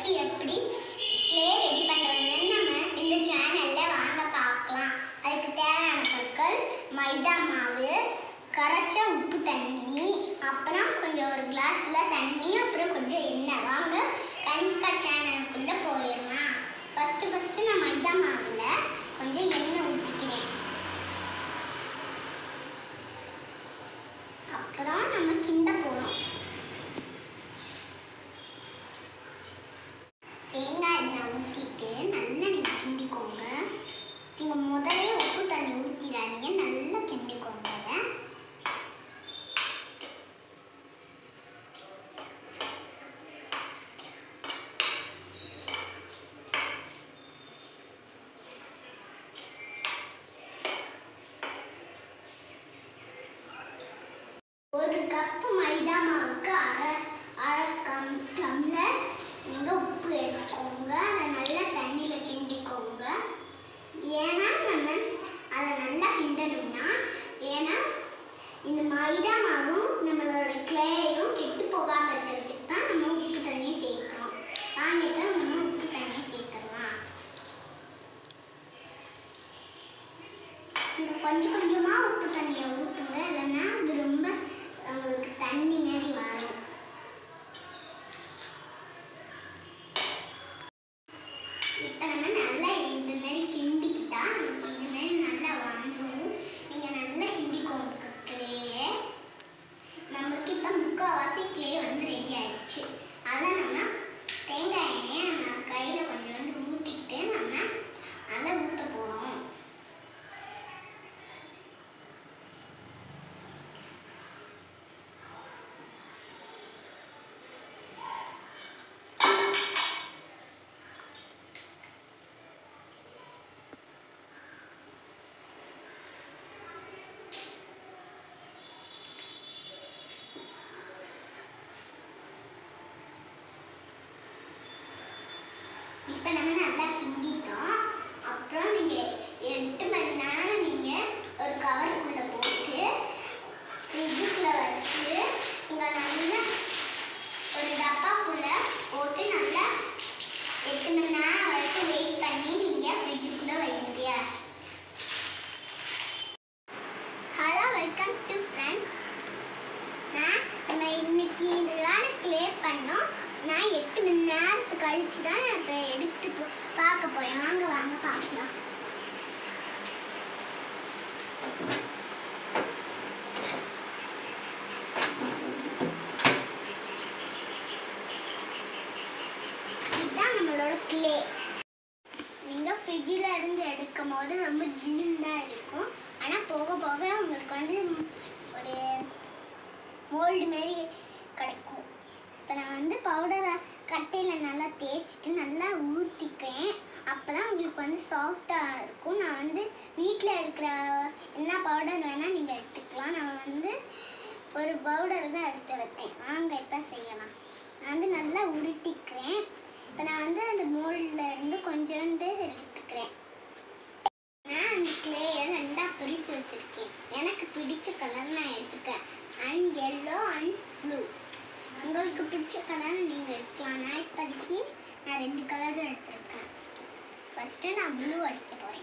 எப்படி clay ready பண்ணுறதுன்னு நம்ம இந்த சேனலில் வாங்க பார்க்கலாம் அதுக்கு தேவையான பொருட்கள் மைதா மாவு கரைச்ச உப்பு தண்ணி அப்புறம் கொஞ்சம் ஒரு கிளாஸில் தண்ணி அப்புறம் கொஞ்சம் எண்ணெய் வாங்க கனிஷ்கா சேனலுக்குள்ளே போயிடலாம் ஃபஸ்ட்டு ஃபஸ்ட்டு நான் மைதா மாவில் கொஞ்சம் எண்ணெய் ஊற்றிக்கிறேன் அப்புறம் நம்ம கிண்ட போகிறோம் தேங்காய் எண்ணெய் ஊற்றிட்டு நல்லா நீங்கள் கிண்டிக்கோங்க நீங்கள் முதலே உப்பு தண்ணி ஊற்றிடாதீங்க நல்லா கிண்டிக்கோங்க அதை ஒரு கப் மைதா மாவுக்கு அரை அரை கம் டம்ளர் நீங்கள் உப்பு எடுத்துக்கோங்க அதை நல்லா தண்ணியில் கிண்டிக்கோங்க ஏன்னா நம்ம அதை நல்லா கிண்டணும்னா ஏன்னா இந்த மைதா மாவும் நம்மளோட கிளேயும் கெட்டு போகாமல் இருக்கிறதுக்கு தான் நம்ம உப்பு தண்ணியை சேர்க்குறோம் வாங்க இப்போ நம்ம உப்பு தண்ணியை சேர்த்துடலாம் இந்த கொஞ்சம் கொஞ்சமாக உப்பு தண்ணியை ஊற்றுங்க இல்லைன்னா அது ரொம்ப உங்களுக்கு தண்ணி மாரி வரும் இப்போ நம்ம நல்லா இது மாதிரி கிண்டிக்கிட்டா நமக்கு இது மாதிரி நல்லா வந்துடும் நீங்கள் நல்லா கிண்டிக்கோங்க கிளேயே நம்மளுக்கு இப்போ முக்கால்வாசி கிளே வந்து ரெடி ஆயிடுச்சு அதை நம்ம தேங்காய் எண்ணெயை நம்ம கையில் கொஞ்சோண்டு ஊற்றிக்கிட்டு நம்ம அதை ஊற்ற போகிறோம் இப்போ நம்ம நல்லா கிண்டிட்டோம் அப்புறம் நீங்கள் எட்டு மணி நேரம் நீங்கள் ஒரு கவருக்குள்ளே போட்டு ஃப்ரிட்ஜுக்குள்ளே வச்சு இங்கே நல்லா ஒரு டப்பாக்குள்ளே போட்டு நல்லா எட்டு மணி நேரம் வரைக்கும் வெயிட் பண்ணி நீங்கள் ஃப்ரிட்ஜுக்குள்ளே வைங்க ஹலோ வெல்கம் டு ஃப்ரெண்ட்ஸ் நான் நம்ம இன்னைக்கு இதெல்லாம் க்ளே பண்ணோம் நான் எட்டு மணி நேரத்துக்கு கழிச்சு தான் நான் இப்போ எடுத்து போ- பார்க்க போறேன் வாங்க வாங்க பார்க்கலாம் இதுதான் நம்மளோட க்ளே நீங்கள் ஃப்ரிட்ஜில் இருந்து எடுக்கும் போது ரொம்ப ஜில்லுன்னு தான் இருக்கும் ஆனால் போக போக உங்களுக்கு வந்து ஒரு மோல்டு மாரி கிடைக்கும் இப்போ நான் வந்து பவுடரை கட்டையில் நல்லா தேய்ச்சிட்டு நல்லா ஊற்றிக்கிறேன் அப்போ தான் உங்களுக்கு வந்து சாஃப்டாக இருக்கும் நான் வந்து வீட்டில் இருக்கிற என்ன பவுடர் வேணால் நீங்கள் எடுத்துக்கலாம் நான் வந்து ஒரு பவுடர் தான் எடுத்துருக்கேன் வாங்க இப்போ செய்யலாம் நான் வந்து நல்லா உருட்டிக்கிறேன் இப்போ நான் வந்து அந்த மோல்டில் இருந்து கொஞ்சோண்டு எடுத்துக்கிறேன் நான் அந்த கிளேயை ரெண்டாக பிரித்து வச்சுருக்கேன் எனக்கு பிடிச்ச கலர் நான் எடுத்துக்கேன் அண்ட் எல்லோ அண்ட் ப்ளூ உங்களுக்கு பிடிச்ச கலர் நீங்கள் எடுக்கலாம் நான் இப்போதைக்கு நான் ரெண்டு கலர் தான் எடுத்திருக்கேன் ஃபஸ்ட்டு நான் ப்ளூ அடிக்க போகிறேன்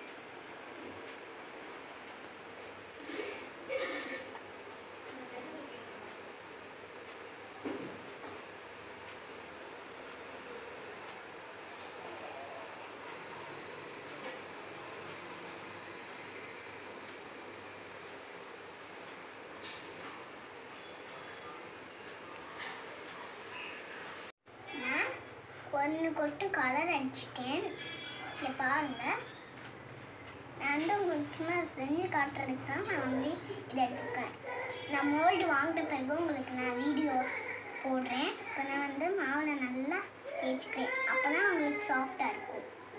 நான் ஒன்று கொட்டு கலர் அடிச்சிட்டேன் இங்கே பாருங்க நான் வந்து உங்களுக்கு சும்மா செஞ்சு காட்டுறதுக்கு தான் நான் வந்து இதை எடுத்துருக்கேன் நான் மோல்டு வாங்கின பிறகு உங்களுக்கு நான் வீடியோ போடுறேன் இப்போ நான் வந்து மாவில் நல்லா தேய்ச்சிக்கிறேன் அப்போ தான் உங்களுக்கு சாஃப்டாக இருக்கும்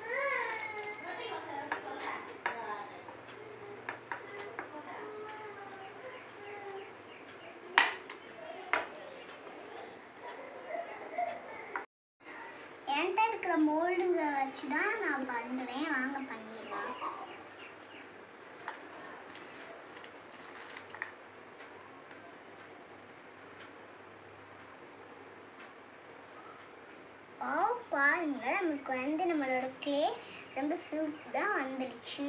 என்கிட்ட இருக்கிற மோல்டுங்க வச்சு தான் நான் பண்ணுறேன் வாங்க பண்ணிடலாம் ஓ பாருங்க நமக்கு வந்து நம்மளோட க்ளே ரொம்ப சூப்பராக வந்துடுச்சு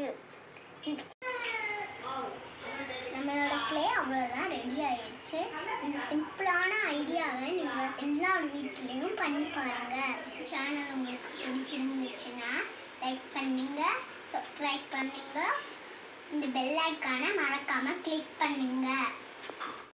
நம்மளோட க்ளே அவ்வளோதான் ரெடி ஆயிடுச்சு இந்த சிம்பிளான ஐடியாவை நீங்கள் எல்லார் வீட்லேயும் பண்ணி பாருங்கள் சேனல் உங்களுக்கு பிடிச்சிருந்துச்சுன்னா லைக் பண்ணுங்க சப்ஸ்கிரைப் பண்ணுங்க இந்த பெல் ஐக்கானை மறக்காமல் கிளிக் பண்ணுங்க